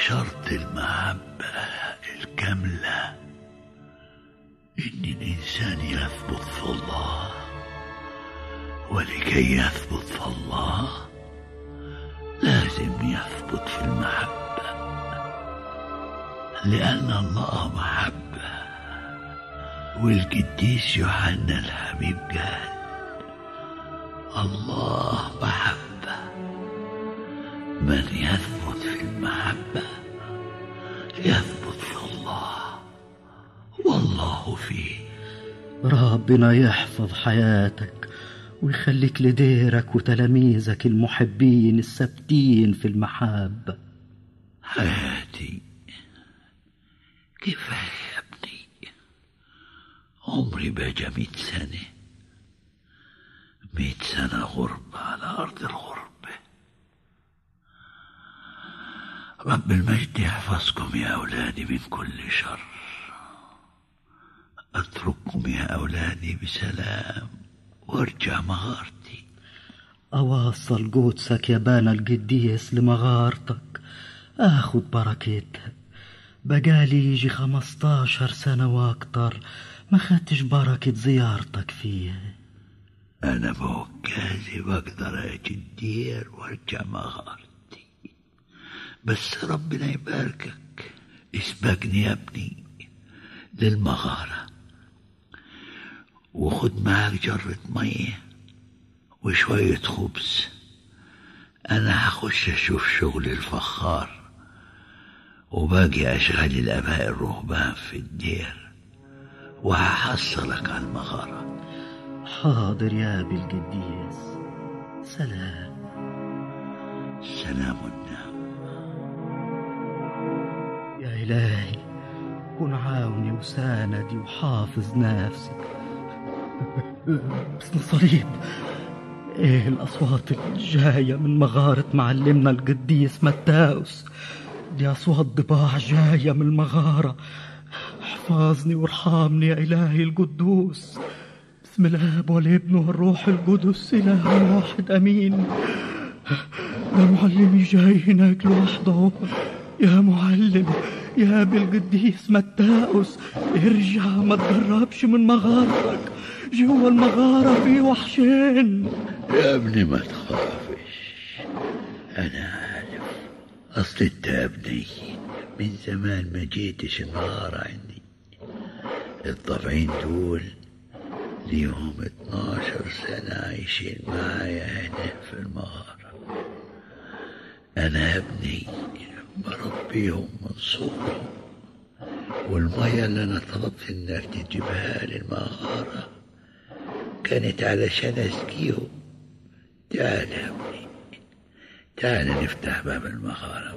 شرط المحبة الكاملة إن الإنسان يثبت في الله ولكي يثبت في الله لازم يثبت في المحبة لأن الله محبة والقديس يوحنا الحبيب قال الله محبة من يثبت في المحبة يثبت في الله والله فيه ربنا يحفظ حياتك ويخليك لديرك وتلاميذك المحبين الثابتين في المحبة حياتي كفاية يا ابني عمري بقى مية سنة مية سنة غربة على أرض الغربة رب المجد يحفظكم يا أولادي من كل شر أترككم يا أولادي بسلام وارجع مغارتي أواصل قدسك يا بانا القديس لمغارتك آخد بركتها بقالي يجي خمستاشر سنة وأكتر ما خدتش بركة زيارتك فيها أنا بوكازي بقدر أجي الدير وارجع مغارتي بس ربنا يباركك اسبقني يا ابني للمغارة وخد معك جرة مية وشوية خبز أنا هخش أشوف شغل الفخار وباقي أشغال الآباء الرهبان في الدير وهحصلك على المغارة حاضر يا أبي القديس سلام سلام النعم يا إلهي كن عاوني وساندي وحافظ نفسي بسم الصليب ايه الأصوات اللي جاية من مغارة معلمنا القديس متاوس دي أصوات ضباع جاية من المغارة احفظني وارحمني يا إلهي القدوس بسم الآب والابن والروح القدس إله واحد أمين ده معلمي جاي هناك لوحده يا معلم يا ابي القديس متاوس ارجع ما تقربش من مغارتك جوا المغارة في وحشين يا ابني ما تخافش أنا عارف أصل أنت يا ابني من زمان ما جيتش المغارة عندي الطبعين دول ليهم 12 سنة عايشين معايا هنا في المغارة أنا يا ابني بربيهم من صغرهم والمية اللي أنا طلبت إنك تجيبها للمغارة كانت علشان أسقيهم تعال يا ابني تعال نفتح باب المغارة